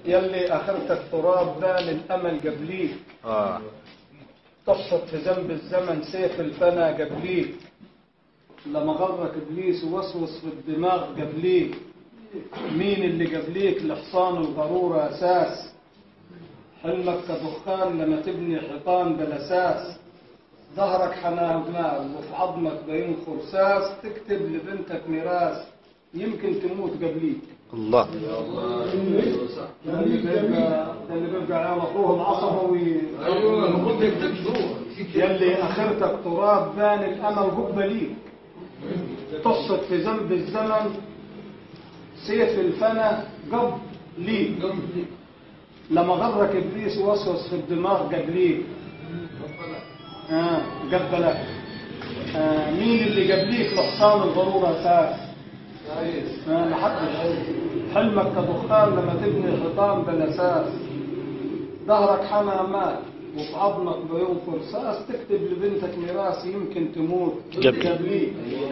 يلي اخرتك تراب بان الامل قبليك اه طفت في ذنب الزمن سيف الفنا قبليك لما غرك ابليس ووسوس في الدماغ قبليك مين اللي قبليك لحصان الغرور اساس حلمك كدخان لما تبني حيطان بالاساس ظهرك حمامات وفي عظمك بين خرساس تكتب لبنتك ميراث يمكن تموت قبليك الله ده اللي بيبقى ده اللي بيبقى عيال اخوه العصبوي ايوه المفروض تكتب يلي اخرتك تراب بان الامل هب ليك تصت في ذنب الزمن سيف الفنا قب ليك لما غرك ابليس وسوس في الدماغ قبليك آه قبلك آه مين اللي قبليك لحصان الضروره اساس آه لحقش حلمك كدخان لما تبني حيطان بالاساس ظهرك حمامات وفي عظمك بيوم فرساس تكتب لبنتك ميراث يمكن تموت قبل. قبليك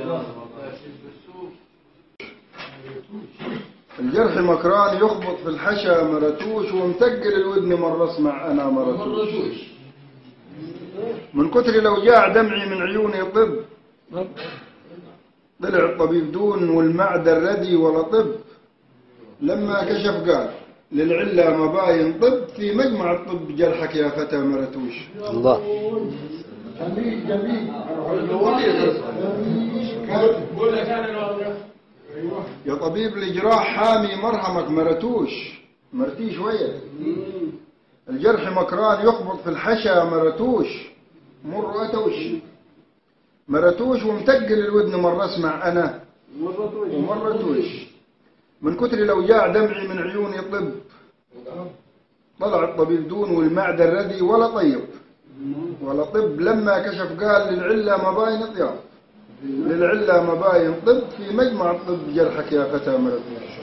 الجرح مكران يخبط في الحشا مرتوش ومتقل الودن مرة اسمع أنا مرتوش من كتر الأوجاع دمعي من عيوني طب طلع الطبيب دون والمعدة الردي ولا طب لما كشف قال للعلة مباين طب في مجمع الطب جرحك يا فتى مرتوش الله جميل جميل قول لك انا يا طبيب الجراح حامي مرهمك مرتوش مرتي شوية الجرح مكران يخبط في الحشا مرتوش مر أتوش مرتوش ومتقل الودن مرة اسمع أنا ومرتوش من كتر الأوجاع دمعي من عيوني طب طلع الطبيب دون والمعدة الردي ولا طيب ولا طب لما كشف قال للعلة مباين طياب للعلة مباين طب في مجمع الطب جرحك يا فتى مرتوش